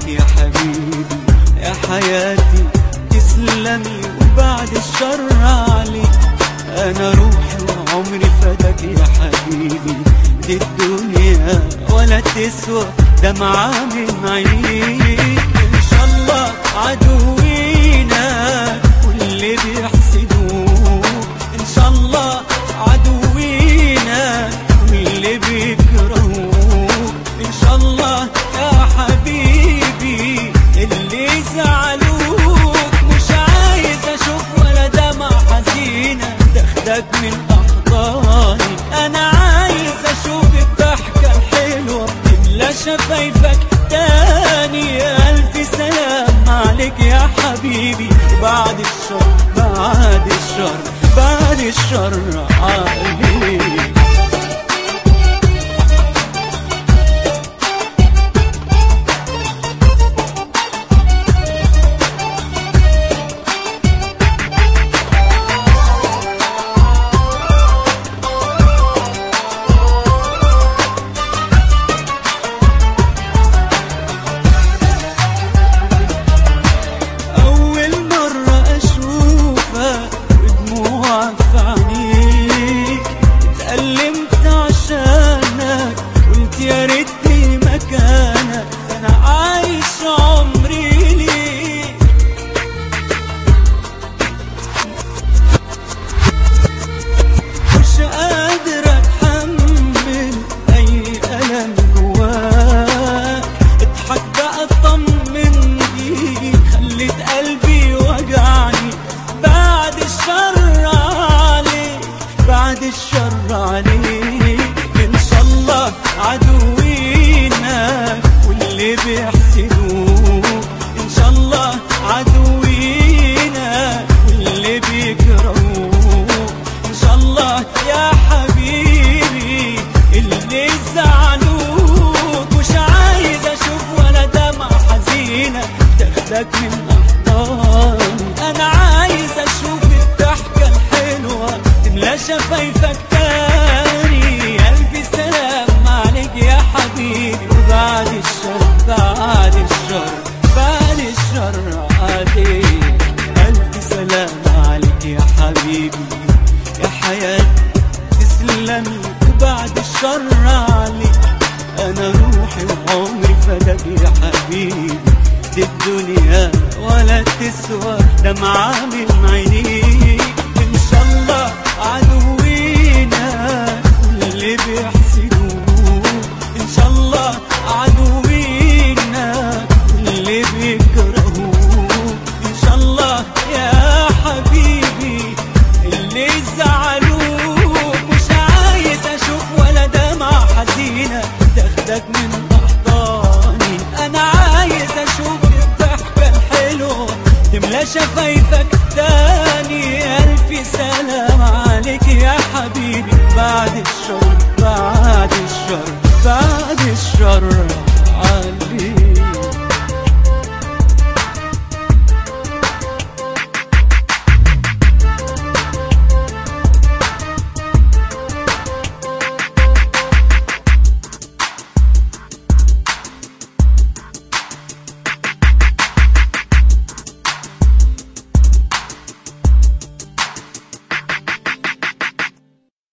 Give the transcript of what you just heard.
يا حبيبي يا حياتي تسلمي وبعد الشر عليك انا روحي وعمري فداك يا حبيبي دي الدنيا ولا تسوى دمعة من عينيك ان شاء الله عدوينا واللي بيحسدوك ان شاء الله عدوينا واللي بيكرهوك ان شاء الله يا حبيبي اللي زعلوك مش عايز اشوف ولا دمع حزينة تاخدك من احضاني انا عايز اشوف الضحكة الحلوة تملى شفايفك تاني الف سلام عليك يا حبيبي بعد الشر بعد الشر بعد الشر عليك أول مرة أشوفك ودموعك في عينيك اتألمت عشانك قلت يا ريتني مكانك أنا عايش عمري ليك مش قادر أتحمل أي ألم جواك اضحك بقى اطمن بيك خليت قلبي وجعني بعد الشر عليك بعد الشر عليك ان شاء الله عدوينا واللي بيحسدوك ان شاء الله عدوينا واللي بيكرهوك ان شاء الله يا حبيبي اللي زعلوك مش عايز اشوف ولا دمع حزينة تاخدك من احضاني انا عايز اشوف الضحكة الحلوة تملى شفايفك تاني الف سلام عليك يا حبيبي وبعد الشر بعد الشر بعد الشر عليك الف سلام عليك يا حبيبي يا حياتي تسلمي وبعد الشر عليك انا روحي وعمري فداك يا حبيبي دي الدنيا ولا تسوى دمعة من عينيك ان شاء الله عدوينا واللي بيحسدوك ان شاء الله عدوينا واللي بيكرهوك ان شاء الله يا حبيبي اللي زعلوك مش عايز اشوف ولا دمع حزينة تاخدك من احضاني انا عايز اشوف الضحكة الحلوة تملى شفايفك تاني الف سلام عليك يا حبيبي بعد الشر بعد الشر بعد الشر